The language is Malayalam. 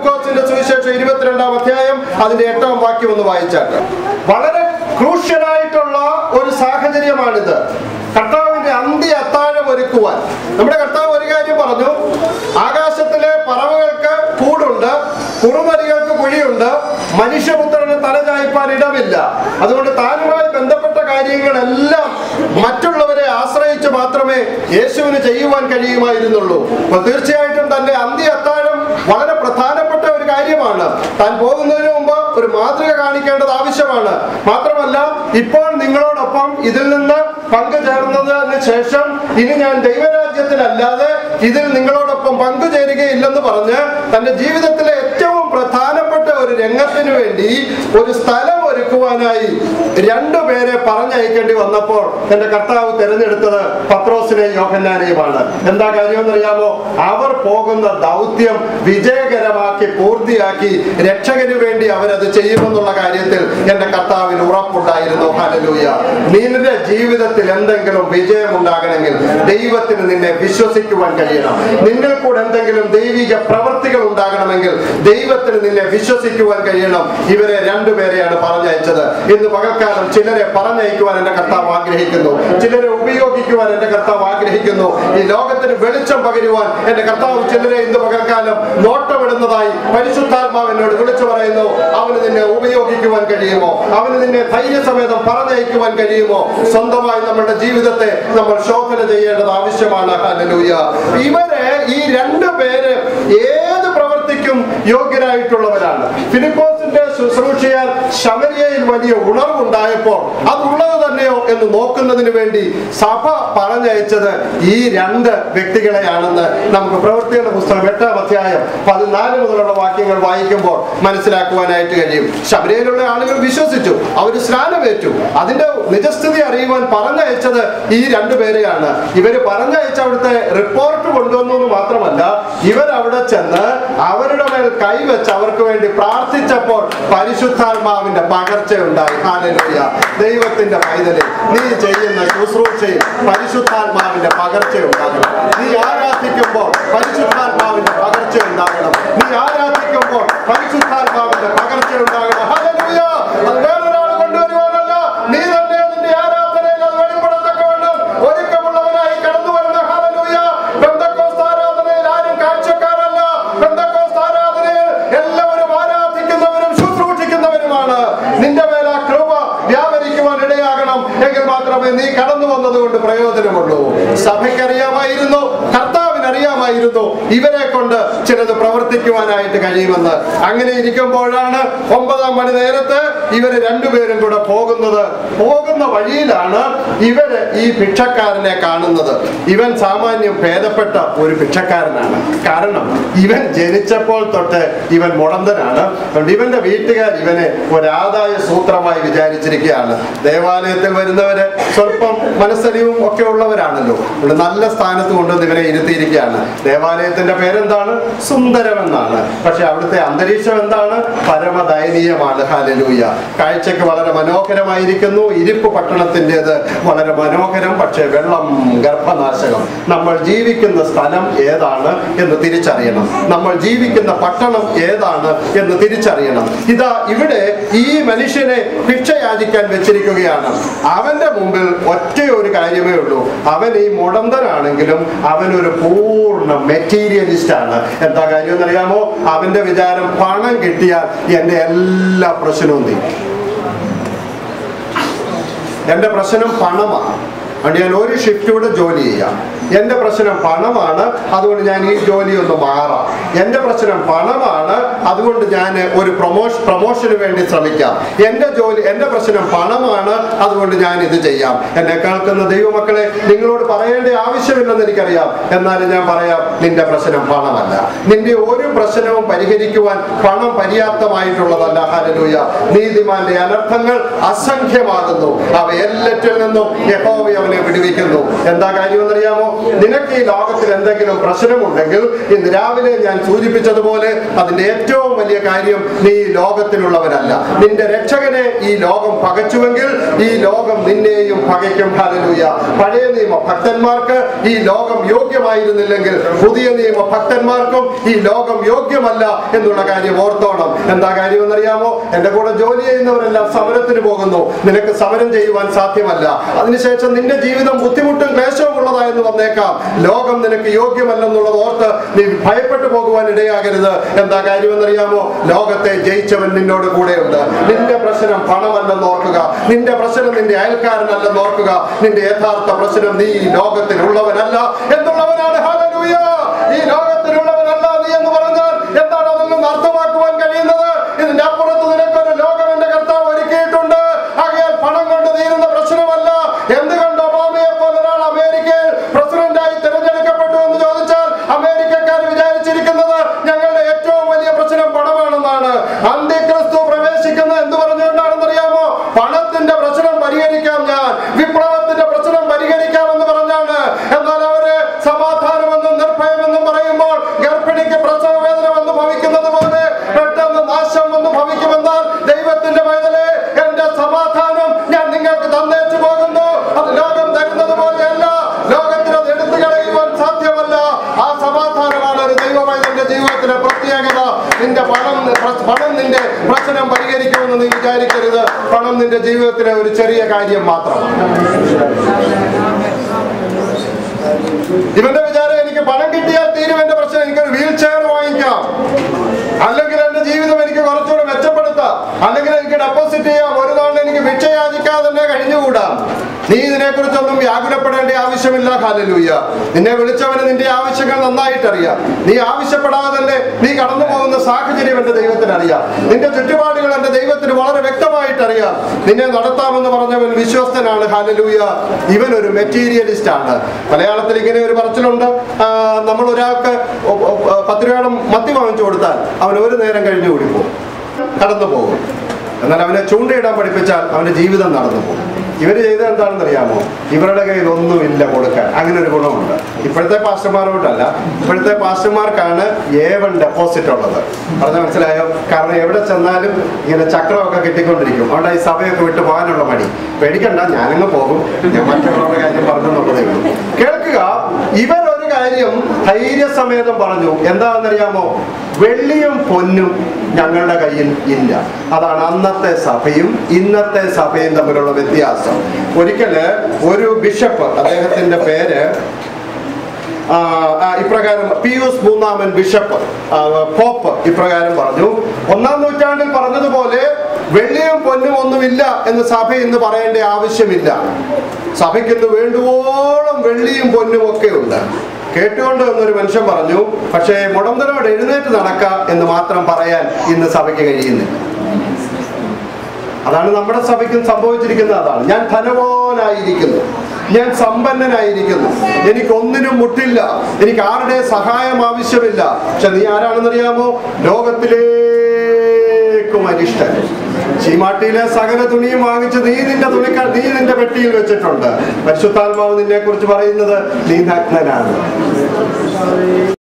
ലൂക്കോസിന്റെ സുവിശേഷം ഇരുപത്തിരണ്ടാം അധ്യായം അതിന്റെ എട്ടാം വാക്യം ഒന്ന് വായിച്ചാട്ട് വളരെ ക്രൂഷ്യലായിട്ടുള്ള ഒരു സാഹചര്യമാണിത് കർത്താവിന്റെ അന്ത്യ അത്താഴം ഒരുക്കുവാൻ നമ്മുടെ കർത്താവ് ഒരു കാര്യം പറഞ്ഞു ആകാശത്തിലെ പറവകൾക്ക് കൂടുണ്ട് കുറുനരികൾക്ക് കുഴിയുണ്ട് മനുഷ്യപുത്രന് തലചായ്പാൻ ഇടമില്ല അതുകൊണ്ട് താനുമായി ബന്ധപ്പെട്ട കാര്യങ്ങളെല്ലാം മറ്റുള്ളവരെ ആശ്രയിച്ച് മാത്രമേ യേശുവിന് ചെയ്യുവാൻ കഴിയുമായിരുന്നുള്ളൂ അപ്പോൾ തീർച്ചയായിട്ടും തന്റെ അന്ത്യ അത്താഴം വളരെ പ്രധാനപ്പെട്ട ഒരു കാര്യമാണ് താൻ പോകുന്നതിന് മുമ്പ് ഒരു മാതൃക കാണിക്കേണ്ടത് ആവശ്യമാണ് മാത്രമല്ല ഇപ്പോൾ നിങ്ങളോടൊപ്പം ഇതിൽ നിന്ന് പങ്കുചേർന്നതിന് ശേഷം ഇനി ഞാൻ ദൈവരാജ്യത്തിലല്ലാതെ ഇതിൽ നിങ്ങളോടൊപ്പം പങ്കുചേരുകയില്ലെന്ന് പറഞ്ഞ് തന്റെ ജീവിതത്തിലെ ഏറ്റവും പ്രധാനപ്പെട്ട ഒരു രംഗത്തിന് വേണ്ടി ഒരു സ്ഥലം ഒരുക്കുവാനായി രണ്ടുപേരെ പറഞ്ഞയക്കേണ്ടി വന്നപ്പോൾ എന്റെ കർത്താവ് തിരഞ്ഞെടുത്തത് പത്രോസിനെയും യോഹന്നാനെയുമാണ് എന്താ കാര്യമെന്നറിയാമോ അവർ പോകുന്ന ദൗത്യം വിജയകരമാക്കി പൂർത്തിയാക്കി രക്ഷകന് വേണ്ടി അവരത് ചെയ്യുമെന്നുള്ള കാര്യത്തിൽ എന്റെ കർത്താവിന് ഉറപ്പുണ്ടായിരുന്നു ഹല്ലേലൂയ നിന്റെ ജീവിതത്തിൽ എന്തെങ്കിലും വിജയം ഉണ്ടാകണമെങ്കിൽ ദൈവത്തിന് നിന്നെ വിശ്വസിക്കുവാൻ കഴിയണം നിന്നിൽ കൂടെ എന്തെങ്കിലും ദൈവിക പ്രവൃത്തികൾ ഉണ്ടാകണമെങ്കിൽ ദൈവത്തിന് നിന്നെ വിശ്വസിക്കുവാൻ കഴിയണം ഇവരെ രണ്ടുപേരെയാണ് പറഞ്ഞയച്ചത് ഇന്ന് പകൽക്കാലം ചിലരെ പറഞ്ഞയക്കുവാൻ എന്റെ കർത്താവ് ആഗ്രഹിക്കുന്നു ചിലരെ ഉപയോഗിക്കുവാൻ എന്റെ കർത്താവ് ആഗ്രഹിക്കുന്നു ഈ ലോകത്തിന് വെളിച്ചം പകരുവാൻ എന്റെ കർത്താവ് ചിലരെ ഇന്ന് പകൽക്കാലം നോട്ടമിടുന്നതായി പരിശുദ്ധാത്മാവ് എന്നോട് വിളിച്ചു പറയുന്നു അവന് നിന്നെ ഉപയോഗിക്കുവാൻ കഴിയുമോ അവന് നിന്നെ ധൈര്യസമേതം പറഞ്ഞയക്കുവാൻ കഴിയുമോ സ്വന്തമായി നമ്മുടെ ജീവിതത്തെ നമ്മൾ ശോധന ചെയ്യേണ്ടത് ആവശ്യമാണ് ഹല്ലേലൂയ ഇവരെ ഈ രണ്ടു പേര് ഏത് പ്രവർത്തിക്കും യോഗ്യരായിട്ടുള്ളവരാണ് ഫിലിപ്പോസിന്റെ ശുശ്രൂഷയാൽ ശമരിയയിൽ വലിയ ഉണർവുണ്ടായപ്പോൾ അതുള്ളത് തന്നെയോ എന്ന് നോക്കുന്നതിന് വേണ്ടി സഭ പറഞ്ഞയച്ചത് ഈ രണ്ട് വ്യക്തികളെയാണെന്ന് നമുക്ക് പ്രവൃത്തിയുടെ പുസ്തകം എട്ടാം അധ്യായം പതിനാല് മുതലുള്ള വാക്യങ്ങൾ വായിക്കുമ്പോൾ മനസ്സിലാക്കുവാനായിട്ട് കഴിയും ശബരിയിലുള്ള ആളുകൾ വിശ്വസിച്ചു അവർ സ്നാനമേറ്റു അതിന്റെ നിജസ്ഥിതി അറിയുവാൻ പറഞ്ഞയച്ചത് ഈ രണ്ടുപേരെയാണ് ഇവര് പറഞ്ഞയച്ച അവിടുത്തെ റിപ്പോർട്ട് കൊണ്ടുവന്നു എന്ന് മാത്രമല്ല ഇവർ അവിടെ ചെന്ന് അവരുടെ മേൽ കൈവച്ച് അവർക്ക് വേണ്ടി പ്രാർത്ഥിച്ചപ്പോൾ പരിശുദ്ധാത്മാവിന്റെ പകർച്ചയുണ്ടായി ഹാലലൂയ ദൈവത്തിന്റെ പൈതലെ നീ ചെയ്യുന്ന ശുശ്രൂഷയിൽ പരിശുദ്ധാത്മാവിന്റെ പകർച്ചയുണ്ടാകണം നീ ആരാധിക്കുമ്പോൾ പരിശുദ്ധാത്മാവിന്റെ പകർച്ചയുണ്ടാകണം നീ ആരാധിക്കുമ്പോൾ പരിശുദ്ധാത്മാവിന്റെ പകർച്ചയുണ്ടാകണം ഹല്ലേലൂയ അത് വേറൊരാൾ കൊണ്ടുവരുവാനല്ല നീ തന്നെ നിന്റെ ആരാധനയിൽ അത് വെളിപ്പെടത്തക്കവണ്ണം ഒരുക്കമുള്ളവനായി കടന്നു വരുന്ന ഹല്ലേലൂയ പെന്തക്കോസ്ത് ആരാധനയിൽ ആരും കാഴ്ചക്കാരല്ല പെന്തക്കോസ്ത് ആരാധനയിൽ എല്ലാവരും ആരാധിക്കുന്നവരും ശുശ്രൂഷിക്കുന്നവരുമാണ് നിന്റെ മേൽ ആ കൃപ വ്യാപരിക്കുവാൻ ഇടയാകണം എങ്കിൽ മാത്രമേ നീ കടന്നു വന്നതുകൊണ്ട് പ്രയോജനമുള്ളൂ സഭയ്ക്കറിയാമായിരുന്നു കർത്താവിന് അറിയാമായിരുന്നു ഇവരെ കൊണ്ട് ചിലത് പ്രവർത്തിക്കുവാനായിട്ട് കഴിയുമെന്ന് അങ്ങനെ ഇരിക്കുമ്പോഴാണ് ഒമ്പതാം മണി നേരത്ത് ഇവര് രണ്ടുപേരും കൂടെ പോകുന്നത് പോകുന്ന വഴിയിലാണ് ഇവര് ഈ ഭിക്ഷക്കാരനെ കാണുന്നത് ഇവൻ സാമാന്യം ഭേദപ്പെട്ട ഒരു ഭിക്ഷക്കാരനാണ് കാരണം ഇവൻ ജനിച്ചപ്പോൾ തൊട്ട് ഇവൻ മുടന്തനാണ് അതുകൊണ്ട് ഇവന്റെ വീട്ടുകാർ ഇവനെ ഒരാദായ സൂത്രമായി വിചാരിച്ചിരിക്കുകയാണ് ദേവാലയത്തിൽ വരുന്നവര് സ്വല്പം മനസ്സലിവും ഒക്കെ ഉള്ളവരാണല്ലോ അതുകൊണ്ട് നല്ല സ്ഥാനത്ത് കൊണ്ടുവന്ന് ഇവനെ ഇരുത്തിയിരിക്കുകയാണ് ദേവാലയത്തിന്റെ പേരെന്താണ് സുന്ദരമെന്നാണ് പക്ഷെ അവിടുത്തെ അന്തരീക്ഷം എന്താണ് പരമദയനീയമാണ് ഹാലലൂയ കാഴ്ചക്ക് വളരെ മനോഹരമായിരിക്കുന്നു ഇരിപ്പ് പട്ടണത്തിൻ്റെത് വളരെ മനോഹരം പക്ഷേ വെള്ളം ഗർഭനാശകം നമ്മൾ ജീവിക്കുന്ന സ്ഥലം ഏതാണ് എന്ന് തിരിച്ചറിയണം നമ്മൾ ജീവിക്കുന്ന പട്ടണം ഏതാണ് എന്ന് തിരിച്ചറിയണം ഇതാ ഇവിടെ ഈ മനുഷ്യനെ ഭിക്ഷയാചിക്കാൻ വെച്ചിരിക്കുകയാണ് അവന്റെ മുമ്പിൽ ഒറ്റ ഒരു കാര്യമേ ഉള്ളൂ അവൻ ഈ മുടന്തനാണെങ്കിലും അവൻ ഒരു പൂർണ്ണ മെറ്റീരിയലിസ്റ്റ് ആണ് എന്താ കാര്യം എന്നറിയാമോ അവന്റെ വിചാരം പണം കിട്ടിയാൽ എന്റെ എല്ലാ പ്രശ്നവും തീരും എന്റെ പ്രശ്നം പണമാണ് അതുകൊണ്ട് ഞാൻ ഒരു ഷിഫ്റ്റ് കൂടെ ജോലി ചെയ്യാം എന്റെ പ്രശ്നം പണമാണ് അതുകൊണ്ട് ഞാൻ ഈ ജോലി ഒന്ന് മാറാം എന്റെ പ്രശ്നം പണമാണ് അതുകൊണ്ട് ഞാൻ ഒരു പ്രൊമോഷൻ പ്രൊമോഷന് വേണ്ടി ശ്രമിക്കാം എന്റെ ജോലി എന്റെ പ്രശ്നം പണമാണ് അതുകൊണ്ട് ഞാൻ ഇത് ചെയ്യാം എന്നെ കേൾക്കുന്ന ദൈവമക്കളെ നിങ്ങളോട് പറയേണ്ട ആവശ്യമില്ലെന്ന് എനിക്കറിയാം എന്നാലും ഞാൻ പറയാം നിന്റെ പ്രശ്നം പണമല്ല നിന്റെ ഒരു പ്രശ്നവും പരിഹരിക്കുവാൻ പണം പര്യാപ്തമായിട്ടുള്ളതല്ല ഹരലൂയ നീതിമാന്റെ അനർത്ഥങ്ങൾ അസംഖ്യമാകുന്നു അവ എല്ലാറ്റിൽ നിന്നും യഹോവ അവനെ വിടുവിക്കുന്നു എന്താ കാര്യമെന്നറിയാമോ നിനക്ക് ഈ ലോകത്തിൽ എന്തെങ്കിലും പ്രശ്നമുണ്ടെങ്കിൽ ഇന്ന് രാവിലെ ഞാൻ സൂചിപ്പിച്ചതുപോലെ അതിന്റെ ഏറ്റവും വലിയ വലിയ കാര്യം നീ ഈ ലോകത്തിലുള്ളവനല്ല നിന്റെ രക്ഷകനെ ഈ ലോകം പകച്ചുവെങ്കിൽ ഈ ലോകം നിന്നെയും പകയ്ക്കും ഹാലലൂയ പഴയ നിയമ ഭക്തന്മാർക്ക് ഈ ലോകം യോഗ്യമായിരുന്നില്ലെങ്കിൽ പുതിയ നിയമ ഭക്തന്മാർക്കും ഈ ലോകം യോഗ്യമല്ല എന്നുള്ള കാര്യം ഓർത്തോണം എന്താ കാര്യം എന്നറിയാമോ എന്റെ കൂടെ ജോലി ചെയ്യുന്നവരെല്ലാം സമരത്തിന് പോകുന്നു നിനക്ക് സമരം ചെയ്യുവാൻ സാധ്യമല്ല അതിനുശേഷം നിന്റെ ജീവിതം ബുദ്ധിമുട്ടും ക്ലേശവും ഉള്ളതായെന്ന് വന്നേക്കാം ലോകം നിനക്ക് യോഗ്യമല്ലെന്നുള്ളത് ഓർത്ത് നീ ഭയപ്പെട്ടു പോകുവാൻ ഇടയാകരുത് എന്താ കാര്യമെന്നറിയാമോ ലോകത്തെ ജയിച്ചവൻ നിന്നോട് കൂടെയുണ്ട് നിന്റെ പ്രശ്നം പണമല്ലെന്ന് ഓർക്കുക നിന്റെ പ്രശ്നം നിന്റെ അയൽക്കാരനല്ലെന്ന് ഓർക്കുക നിന്റെ യഥാർത്ഥ പ്രശ്നം നീ ഈ ലോകത്തിലുള്ളവനല്ല എന്നുള്ളവനാണ് ഹല്ലേലൂയ ഈ ലോകത്തിലുള്ളവനല്ല നീ എന്ന് പറഞ്ഞാൽ എന്താണ് അതിൽ നിന്ന് അർത്ഥമാക്കുവാൻ കഴിയുന്നത് ഇതിന്റെ അപ്പുറത്ത് നിനക്കൊരു ലോകം എന്റെ കർത്താവ് ഒരുക്കിയിട്ടുണ്ട് ആകയാൽ പണം കൊണ്ട് തീരുന്ന പ്രശ്നമല്ല എന്തുകൊണ്ട് ഒബാമയെ പോലെ ഒരാൾ അമേരിക്കയിൽ പ്രസിഡന്റായി തിരഞ്ഞെടുക്കപ്പെട്ടു എന്ന് ചോദിച്ചാൽ അമേരിക്കക്കാർ വിചാരിച്ചിരിക്കുന്നത് ഞങ്ങളുടെ ഏറ്റവും വലിയ പ്രശ്നം പണമാണെന്നാണ് അന്ത്യക്രിസ്തു പ്രവേശിക്കുന്നത് എന്ത് പറഞ്ഞുകൊണ്ടാണെന്നറിയാമോ പണത്തിന്റെ പ്രശ്നം പരിഹരിക്കാം ഞാൻ വിപ്ലവത്തിന്റെ പ്രശ്നം പരിഹരിക്കാമെന്ന് പറഞ്ഞാണ് എന്നാൽ അവര് സമാധാനമെന്നും നിർഭയമെന്നും പറയുമ്പോൾ ഗർഭിണിക്ക് പ്രസവ വേദന വന്ന് ഭവിക്കുന്നത് പോലെ പെട്ടെന്ന് നാശം വന്ന് ഭവിക്കുമെന്നാൽ ദൈവത്തിന്റെ പൈതലെ എന്റെ സമാധാനം ഞാൻ നിങ്ങൾക്ക് തന്നേച്ചു പോകുന്നു അത് ലോകം തരുന്നത് പോലെയല്ല ലോകത്തിന് അത് എടുത്തു കളയുവാൻ സാധ്യമല്ല ആ സമാധാനമാണ് ഒരു ദൈവമൈതന്റെ ജീവിതത്തിലെ പ്രത്യേകത നിന്റെ പണം പണം നിന്റെ പ്രശ്നം പരിഹരിക്കുമെന്ന് നീ വിചാരിക്കരുത് പണം നിന്റെ ജീവിതത്തിലെ ഒരു ചെറിയ കാര്യം മാത്രമാണ് ഇവന്റെ വിചാരം എനിക്ക് പണം കിട്ടിയാൽ തീരും എന്റെ പ്രശ്നം എനിക്കൊരു വീൽ ചെയർ വാങ്ങിക്കാം അല്ലെങ്കിൽ എന്റെ ജീവിതം എനിക്ക് കുറച്ചുകൂടെ മെച്ചപ്പെടുത്താം അല്ലെങ്കിൽ എനിക്ക് ഡെപ്പോസിറ്റ് ചെയ്യാം ഒരു തവണ എനിക്ക് ഭിക്ഷ യാചിക്കാതെ തന്നെ കഴിഞ്ഞുകൂടാം നീ ഇതിനെക്കുറിച്ചൊന്നും വ്യാകുലപ്പെടേണ്ട ആവശ്യമില്ല ഹാലലൂയ നിന്നെ വിളിച്ചവന് നിന്റെ ആവശ്യങ്ങൾ നന്നായിട്ട് അറിയാം നീ ആവശ്യപ്പെടാതെ തന്നെ നീ കടന്നു പോകുന്ന സാഹചര്യം എന്റെ ദൈവത്തിന് അറിയാം നിന്റെ ചുറ്റുപാടുകൾ എന്റെ ദൈവത്തിന് വളരെ വ്യക്തമായിട്ട് അറിയാം നിന്നെ നടത്താമെന്ന് പറഞ്ഞവൻ വിശ്വസ്തനാണ് ഹാലലൂയ ഇവൻ ഒരു മെറ്റീരിയലിസ്റ്റ് ആണ് മലയാളത്തിൽ ഇങ്ങനെ ഒരു പറച്ചിലുണ്ട് ആ, നമ്മൾ ഒരാൾക്ക് ഒ- ഒ- പത്ത് രൂപയുടെ മത്തി വാങ്ങിച്ചു കൊടുത്താൽ അവൻ ഒരു നേരം കഴിഞ്ഞു കൂടി പോകും കടന്നു പോകും എന്നാൽ അവനെ ചൂണ്ടയിടാൻ പഠിപ്പിച്ചാൽ അവന്റെ ജീവിതം നടന്നു പോകും ഇവര് ചെയ്തത് എന്താണെന്ന് അറിയാമോ ഇവരുടെ കയ്യിൽ ഒന്നുമില്ല കൊടുക്കാൻ അങ്ങനെ ഒരു ഗുണമുണ്ട് ഇപ്പോഴത്തെ പാസ്റ്റർമാരോട്ടല്ല ഇപ്പോഴത്തെ പാസ്റ്റർമാർക്കാണ് ഏവൻ ഡെപ്പോസിറ്റ് ഉള്ളത് പറഞ്ഞ മനസ്സിലായോ കാരണം എവിടെ ചെന്നാലും ഇങ്ങനെ ചക്രമൊക്കെ കിട്ടിക്കൊണ്ടിരിക്കും അതുകൊണ്ട് ഈ സഭയൊക്കെ വിട്ട് പോകാനുള്ള മടി പേടിക്കണ്ട ഞാനങ്ങ് പോകും ഞാൻ മറ്റുള്ളവരുടെ കാര്യം പറഞ്ഞെന്നുള്ളതേ ഉള്ളൂ കേൾക്കുക ഇവർ ഒരു കാര്യം ധൈര്യസമേതം പറഞ്ഞു എന്താണെന്നറിയാമോ വെള്ളിയും പൊന്നും ഞങ്ങളുടെ കയ്യിൽ ഇല്ല അതാണ് അന്നത്തെ സഭയും ഇന്നത്തെ സഭയും തമ്മിലുള്ള വ്യത്യാസം ഒരിക്കല് ഒരു ബിഷപ്പ് അദ്ദേഹത്തിന്റെ പേര് ആ, ആ, ഇപ്രകാരം പിയൂസ് മൂന്നാമൻ ബിഷപ്പ് ആ, പോപ്പ് ഇപ്രകാരം പറഞ്ഞു ഒന്നാം നൂറ്റാണ്ടിൽ പറഞ്ഞതുപോലെ വെള്ളിയും പൊന്നും ഒന്നുമില്ല എന്ന് സഭ ഇന്ന് പറയേണ്ട ആവശ്യമില്ല സഭയ്ക്ക് ഇന്ന് വേണ്ടുവോളം വെള്ളിയും പൊന്നും ഒക്കെ ഉണ്ട് കേട്ടുകൊണ്ട് എന്നൊരു മനുഷ്യൻ പറഞ്ഞു പക്ഷേ മുടന്തനോട് എഴുന്നേറ്റ് നടക്ക എന്ന് മാത്രം പറയാൻ ഇന്ന് സഭയ്ക്ക് കഴിയുന്നില്ല അതാണ് നമ്മുടെ സഭയ്ക്കും സംഭവിച്ചിരിക്കുന്നത് അതാണ് ഞാൻ ധനവാനായിരിക്കുന്നു ഞാൻ സമ്പന്നനായിരിക്കുന്നു എനിക്ക് ഒന്നിനും മുട്ടില്ല എനിക്ക് ആരുടെ സഹായം ആവശ്യമില്ല പക്ഷെ നീ ആരാണെന്നറിയാമോ ലോകത്തിലേക്കും അരിഷ്ടൻ ചീമാട്ടിയിലെ സകല തുണിയും വാങ്ങിച്ച് നീ നിന്റെ തുണിക്ക നീ നിന്റെ പെട്ടിയിൽ വെച്ചിട്ടുണ്ട് പരിശുദ്ധാത്മാവ് നിന്നെ കുറിച്ച് പറയുന്നത് നീ നഗ്നനാണ്